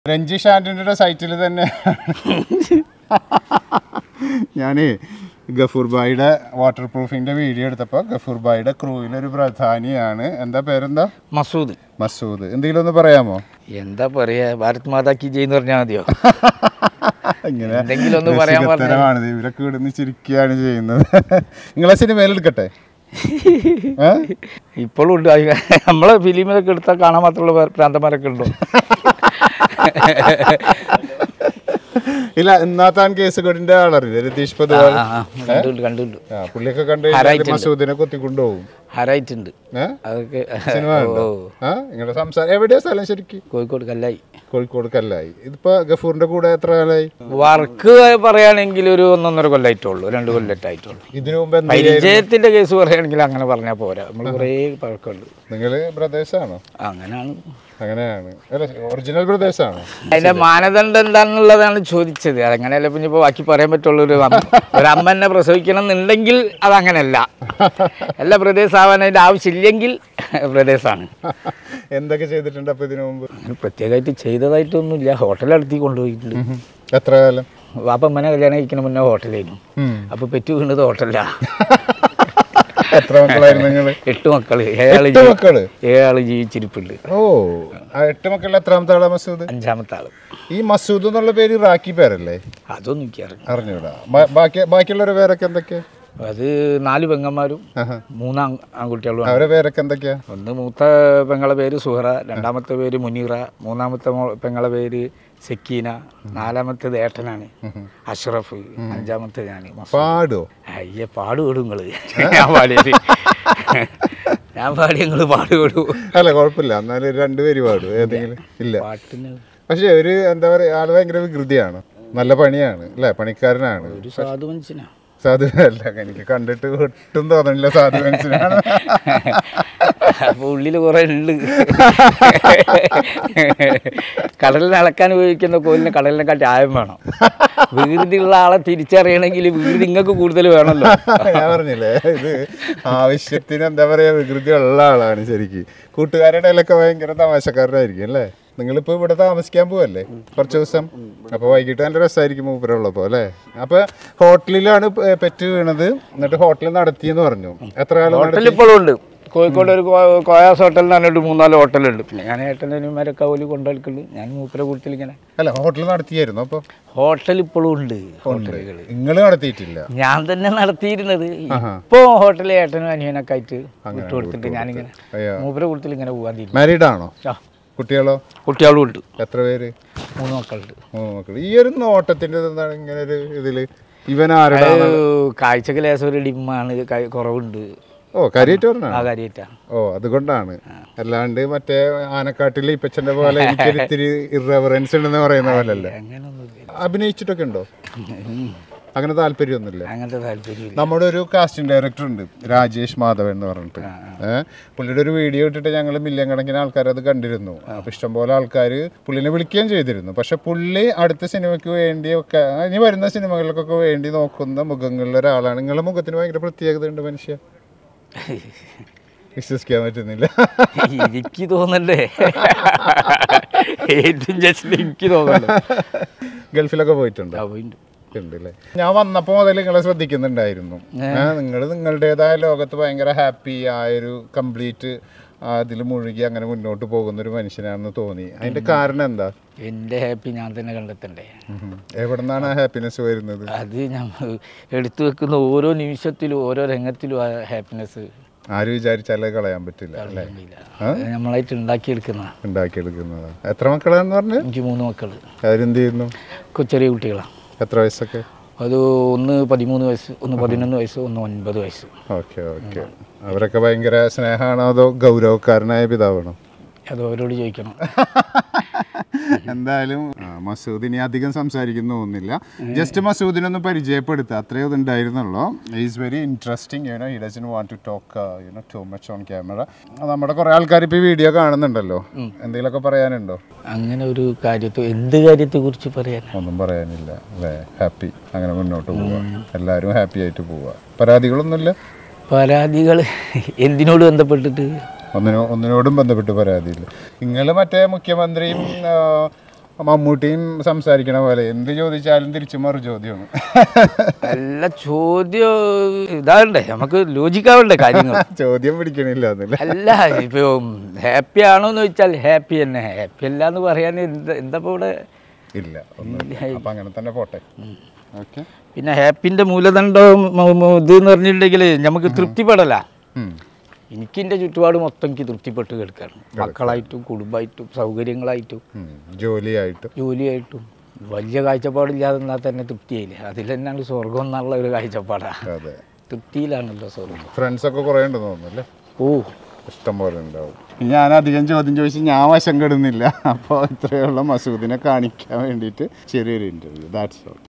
രഞ്ജിഷ് ആന്റണിയുടെ സൈറ്റിൽ തന്നെ ഞാനേ ഗഫൂർ ബായിയുടെ വാട്ടർ പ്രൂഫിന്റെ വീഡിയോ എടുത്തപ്പോൾ ഗഫൂർ ബായിയുടെ ക്രൂവിലൊരു പ്രധാനിയാണ് എന്താ പേരെന്താ മസൂദ് മസൂദ് എന്തെങ്കിലും ഒന്ന് പറയാമോ എന്താ പറയാ ഭാരത് മാതാ കി ജയ് എന്ന് പറഞ്ഞാൽ മതിയോ ഇങ്ങനെ എന്തെങ്കിലും ഒന്ന് പറയാൻ പറഞ്ഞാൽ രസികത്തരമാണ് ഇവരൊക്കെ ഇവിടുന്ന് ചിരിക്കുകയാണ് ചെയ്യുന്നത് നിങ്ങളെ സിനിമയിൽ എടുക്കട്ടെ ഏ? ഇപ്പോഴും ഉണ്ട് അത് നമ്മളെ ഫിലിമിലൊക്കെ എടുത്താൽ കാണാൻ മാത്രമുള്ള വേറെ പ്രാന്തന്മാരൊക്കെ ഉണ്ടോ ഇല്ല ഇന്നാത്താൻ കേസുകടിന്റെ ആളറിയില്ല രതീഷ് പൊതുവാൾ ആ, ആ, കണ്ടുണ്ട് കണ്ടുണ്ട് ആ, പുള്ളിയൊക്കെ കണ്ടു കഴിഞ്ഞാൽ മസൂദിനെ കൊത്തിക്കൊണ്ടുപോകും ഹരായിട്ടുണ്ട് ഏ അതൊക്കെ സിനിമ ഓ ആ നിങ്ങളുടെ സംസാരം എവിടെയാ സ്ഥലം ശരിക്കും കോഴിക്കോട് കല്ലായി കോഴിക്കോട് കല്ലായി ഇതിപ്പോ ഗഫൂറിന്റെ കൂടെ എത്ര കാലായി വർക്ക് പറയുകയാണെങ്കിൽ ഒരു ഒന്നൊന്നര കൊല്ലമായിട്ടുള്ളൂ രണ്ട് കൊല്ലമായിട്ടുള്ളൂ ഇതിനു മുമ്പ് എന്ത് പരിചയത്തിന്റെ കേസ് പറയുകയാണെങ്കിൽ അങ്ങനെ പറഞ്ഞാൽ പോരാ നമ്മൾ കുറേ പഴക്കമുണ്ട് നിങ്ങള് ബ്രദേഴ്സാണോ അങ്ങനെയാണ് അങ്ങനെയാണ് അല്ല ഒറിജിനൽ ബ്രദേഴ്സാണോ അതിന്റെ മാനദണ്ഡം എന്താണെന്നുള്ളതാണ് ചോദിച്ചത് അങ്ങനെയല്ല പിന്നെ ഇപ്പോൾ ബാക്കി പറയാൻ പറ്റുള്ളൂ ഒരു അമ്മ ഒരു അമ്മ എന്നെ പ്രസവിക്കണം എന്നുണ്ടെങ്കിൽ അതങ്ങനെയല്ല എല്ലാ പ്രദേശം ആവാൻ അതിൻ്റെ ആവശ്യമില്ലെങ്കിൽ പ്രദേശമാണ് എന്തൊക്കെ ചെയ്തിട്ടുണ്ട് അപ്പൊ ഇതിനു മുമ്പ് അങ്ങനെ പ്രത്യേകമായിട്ട് ചെയ്തതായിട്ടൊന്നുമില്ല ഹോട്ടലടുത്തി കൊണ്ടുപോയിട്ടുണ്ട് എത്ര കാലം വാപ്പ അമ്മനെ കല്യാണം കഴിക്കുന്ന മുന്നേ ഹോട്ടലായിരുന്നു ഉം. അപ്പോൾ പെറ്റു വീണത് ഹോട്ടലില്ല എത്ര മക്കളായിരുന്നു നിങ്ങള് എട്ട് മക്കള് ഏഴാള് എട്ട് മക്കള് ഏഴാള് ജീവിച്ചിരിപ്പുണ്ട് ഓ ആ എട്ട് മക്കളിൽ എത്രാമത്തെ ആളാ മസൂദ് അഞ്ചാമത്തെ ആള് ഈ മസൂദ് എന്നുള്ള പേര് റാക്കി പേരല്ലേ അതൊന്നും എനിക്കറിയാം അറിഞ്ഞൂടാ ബ- ബാക്കി ബാക്കിയുള്ളവരുടെ പേരൊക്കെ എന്തൊക്കെയാ അത് നാല് പെങ്ങന്മാരും ആഹാ. മൂന്ന് ആൺ- ആൺകുട്ടികളും അവരുടെ പേരൊക്കെ എന്തൊക്കെയാ ഒന്ന് മൂത്ത പെങ്ങളെ പേര് സുഹറ രണ്ടാമത്തെ പേര് മുനീറ മൂന്നാമത്തെ മോ- പെങ്ങളെ പേര് സെക്കീന നാലാമത്തേത് ഏട്ടനാണ് അഷ്റഫ് അഞ്ചാമത്തെ ഞാൻ പാടോ അയ്യ പാടുപെടും നിങ്ങള് ഞാൻ പാടിയത് ഞാൻ പാടി നിങ്ങൾ പാടുപെടൂ അല്ല കുഴപ്പമില്ല എന്നാലും രണ്ടുപേര് പാടും ഏതെങ്കിലും ഇല്ല പാട്ടിന് പക്ഷെ ഒരു എന്താ പറയാ ആള് ഭയങ്കര വികൃതിയാണ് നല്ല പണിയാണ് അല്ലേ പണിക്കാരനാണ് ഒരു സാധു മനുഷ്യനാ സാധു അല്ല എനിക്ക് കണ്ടിട്ട് ഒട്ടും തോന്നണില്ല സാധു മനസ്സിലാണ് അപ്പൊ ഉള്ളിൽ കുറെ ഉണ്ട് കടലിൽ അളക്കാൻ ഉപയോഗിക്കുന്ന കോലിന് കടലിനെ കാട്ടി ആയം വേണം വീതിയുള്ള ആളെ തിരിച്ചറിയണമെങ്കിൽ വീതി നിങ്ങൾക്ക് കൂടുതൽ വേണമല്ലോ ഞാൻ പറഞ്ഞില്ലേ ഇത് ആവശ്യത്തിന് എന്താ പറയാ വികൃതി ഉള്ള ആളാണ് ശരിക്ക് കൂട്ടുകാരുടെ ഇടയിലൊക്കെ ഭയങ്കര തമാശക്കാരനായിരിക്കും അല്ലേ നിങ്ങളിപ്പോ ഇവിടെ താമസിക്കാൻ പോവല്ലേ കുറച്ച് ദിവസം അപ്പൊ വൈകിട്ട് നല്ല രസമായിരിക്കും മൂപ്പരുള്ളപ്പോ അല്ലേ അപ്പൊ ഹോട്ടലിലാണ് പെ- പെറ്റ് വീണത് എന്നിട്ട് ഹോട്ടലിൽ നടത്തിയെന്ന് പറഞ്ഞു എത്ര കാലം ഹോട്ടൽ നടത്തി ഇപ്പോഴും ഉണ്ട് കോഴിക്കോട് ഒരു കോ- കോയാസ് ഹോട്ടൽ എന്ന് പറഞ്ഞിട്ട് മൂന്നാല് ഹോട്ടലുണ്ട് പിന്നെ ഞാൻ ഏട്ടനന്മാരൊക്കെ ഓല് കൊണ്ടുപോയിട്ടുണ്ട് ഞാൻ മൂപ്പര കൂട്ടത്തിൽ ഇങ്ങനെ അല്ല ഹോട്ടൽ നടത്തിയായിരുന്നു അപ്പൊ ഹോട്ടൽ ഇപ്പോഴും ഉണ്ട് ഹോട്ടലുകൾ നിങ്ങൾ നടത്തിയിട്ടില്ല ഞാൻ തന്നെ നടത്തിയിരുന്നത് ആഹാ. ഇപ്പോൾ ഹോട്ടലിൽ ഏട്ടനും അനിയനൊക്കെ ആയിട്ട് വിട്ടു കൊടുത്തിട്ട് ഞാനിങ്ങനെ അയ്യോ മൂപ്പര കൂട്ടത്തിൽ ഇങ്ങനെ പോകാൻ തീരുമാനിച്ചു മാരീഡ് ആണോ ആ, കുട്ടികളോ കുട്ടികളും ഉണ്ട് എത്ര പേര് മൂന്ന് മക്കളുണ്ട് മൂന്ന് മക്കൾ ഈ ഒരു നോട്ടത്തിന്റെ എന്താണ് ഇങ്ങനെ ഒരു ഇതില് ഇവൻ ആരുടെ അത് കാഴ്ചക്ക് ലേശം ഒരു ഡിമ്മാണ് കൈ- കുറവുണ്ട് ഓ കരിയേറ്റ് പറഞ്ഞാണ് ആ കാര്യമായിട്ടാണ് ഓ അതുകൊണ്ടാണ് അല്ലാണ്ട് മറ്റേ ആനക്കാട്ടിലെ ഇപ്പച്ചന്റെ പോലെ എനിക്കൊരു ഇത്തിരി ഇറവറൻസ് ഉണ്ടെന്ന് പറയുന്ന പോലെ അല്ല അങ്ങനെയൊന്നുമില്ല അഭിനയിച്ചിട്ടൊക്കെ ഉണ്ടോ ഉം. അങ്ങനെ താല്പര്യമൊന്നുമില്ല അങ്ങനത്തെ താല്പര്യമില്ല നമ്മുടെ ഒരു കാസ്റ്റിംഗ് ഡയറക്ടർ ഉണ്ട് രാജേഷ് മാധവൻ എന്ന് പറഞ്ഞിട്ട് ഏഹ് പുള്ളിയുടെ ഒരു വീഡിയോ ഇട്ടിട്ട് ഞങ്ങൾ മില്യൺ കണക്കിന് ആൾക്കാർ അത് കണ്ടിരുന്നു അപ്പൊ ഇഷ്ടംപോലെ ആൾക്കാർ പുള്ളിനെ വിളിക്കുകയും ചെയ്തിരുന്നു പക്ഷെ പുള്ളി അടുത്ത സിനിമയ്ക്ക് വേണ്ടിയൊക്കെ ഇനി വരുന്ന സിനിമകൾക്കൊക്കെ വേണ്ടി നോക്കുന്ന മുഖങ്ങളിൽ ഒരാളാണ് നിങ്ങളുടെ മുഖത്തിന് ഭയങ്കര പ്രത്യേകത ഉണ്ട് മനുഷ്യ വിശ്വസിക്കാൻ പറ്റുന്നില്ല എനിക്ക് തോന്നണ്ടേ ഏറ്റവും ജസ്റ്റ് എനിക്ക് തോന്നണ്ടേ ഗൾഫിലൊക്കെ പോയിട്ടുണ്ടോ ആ, പോയിട്ടുണ്ട്. ഉണ്ടല്ലേ ഞാൻ വന്നപ്പോൾ മുതൽ നിങ്ങളെ ശ്രദ്ധിക്കുന്നുണ്ടായിരുന്നു നിങ്ങൾ നിങ്ങളുടേതായ ലോകത്ത് ഭയങ്കര ഹാപ്പി ആയൊരു കംപ്ലീറ്റ് അതിൽ മുഴുകി അങ്ങനെ മുന്നോട്ട് പോകുന്ന ഒരു മനുഷ്യനാണെന്ന് തോന്നി അതിന്റെ കാരണം എന്താ എൻ്റെ ഹാപ്പി ഞാൻ തന്നെ കണ്ടെത്തണ്ടേ ഉം. എവിടുന്നാണ് ആ ഹാപ്പിനെസ് വരുന്നത് അത് ഞാൻ എടുത്തു വെക്കുന്ന ഓരോ നിമിഷത്തിലും ഓരോ രംഗത്തിലും ആ ഹാപ്പിനെസ് ആര് വിചാരിച്ചാലേ കളയാൻ പറ്റില്ല അല്ലേ നമ്മളായിട്ട് ഉണ്ടാക്കിയെടുക്കുന്ന ഉണ്ടാക്കിയെടുക്കുന്നത് എത്ര മക്കളാണെന്ന് പറഞ്ഞു എനിക്ക് മൂന്ന് മക്കൾ അവരെന്ത് ചെയ്യുന്നു ചെറിയ കുട്ടികളാണ് എത്ര വയസ്സൊക്കെ അത് ഒന്ന് പതിമൂന്ന് വയസ്സ് ഒന്ന് പതിനൊന്ന് വയസ്സ് ഒന്ന് ഒൻപത് വയസ്സ് ഓക്കെ ഓക്കെ അവരൊക്കെ ഭയങ്കര സ്നേഹമാണോ അതോ ഗൗരവക്കാരനായ പിതാവാണോ അത് അവരോട് ചോദിക്കണം എന്തായാലും ആ, മസൂദ് ഇനി അധികം സംസാരിക്കുന്നു തോന്നുന്നില്ല ജസ്റ്റ് മസൂദിനൊന്ന് പരിചയപ്പെടുത്തുക അത്രേ ഇത് ഉണ്ടായിരുന്നുള്ളൂ is very interesting you know he doesn't want to talk you know too much on camera നമ്മുടെ കുറേ ആൾക്കാർ ഇപ്പോൾ ഈ വീഡിയോ കാണുന്നുണ്ടല്ലോ എന്തെങ്കിലുമൊക്കെ പറയാനുണ്ടോ അങ്ങനെ ഒരു കാര്യത്തെ എന്ത് കാര്യത്തെ കുറിച്ച് പറയാൻ ഒന്നും പറയാനില്ല അല്ലേ ഹാപ്പി അങ്ങനെ മുന്നോട്ട് പോവുക എല്ലാവരും ഹാപ്പി ആയിട്ട് പോവുക പരാതികളൊന്നുമില്ല പരാതികൾ എന്തിനോട് ബന്ധപ്പെട്ടിട്ട് ഒന്നിനോ ഒന്നിനോടും ബന്ധപ്പെട്ട് പരാതിയില്ല നിങ്ങൾ മറ്റേ മുഖ്യമന്ത്രിയും ആ, മമ്മൂട്ടിയും സംസാരിക്കണ പോലെ എന്ത് ചോദിച്ചാലും തിരിച്ചു മറു ചോദ്യമാണ് നല്ല ചോദ്യം ഇതാകണ്ടേ നമുക്ക് ലോജിക്കാവണ്ടേ കാര്യങ്ങൾ ചോദ്യം പിടിക്കണില്ല എന്നല്ലേ അല്ല ഇപ്പൊ ഹാപ്പി ആണോ എന്ന് ചോദിച്ചാൽ ഹാപ്പി തന്നെ ഹാപ്പി അല്ല എന്ന് പറയാൻ എന്താ എന്താ ഇപ്പൊ ഇവിടെ ഇല്ല ഒന്നുമില്ല അപ്പൊ അങ്ങനെ തന്നെ പോട്ടെ ഓക്കെ പിന്നെ ഹാപ്പിന്റെ മൂലദണ്ഡം മ- മ- ഇത് എന്ന് പറഞ്ഞിട്ടുണ്ടെങ്കിൽ നമുക്ക് തൃപ്തിപ്പെടല എനിക്ക് എൻ്റെ ചുറ്റുപാട് മൊത്തം എനിക്ക് തൃപ്തിപ്പെട്ട് കിടക്കുകയാണ് മക്കളായിട്ടും കുടുംബമായിട്ടും സൗകര്യങ്ങളായിട്ടും ജോലിയായിട്ട് ജോലിയായിട്ടും വലിയ കാഴ്ചപ്പാടില്ലാതെ നിന്നാൽ തന്നെ തൃപ്തിയായില്ലേ അതിൽ തന്നെയാണ് സ്വർഗം എന്നുള്ള ഒരു കാഴ്ചപ്പാടാണ് അതെ തൃപ്തിയിലാണല്ലോ സ്വർഗം ഫ്രണ്ട്സ് ഒക്കെ കുറേ ഉണ്ടെന്ന് തോന്നുന്നു അല്ലേ ഓ ഇഷ്ടം പോലെ ഉണ്ടാവും ഞാൻ അധികം ചോദ്യം ചോദിച്ച് ഞാൻ വശം കെടുന്നില്ല അപ്പോൾ ഇത്രയുള്ള മസൂദിനെ കാണിക്കാൻ വേണ്ടിയിട്ട് ചെറിയൊരു ഇൻ്റർവ്യൂ ദാറ്റ്സ് ഓൾ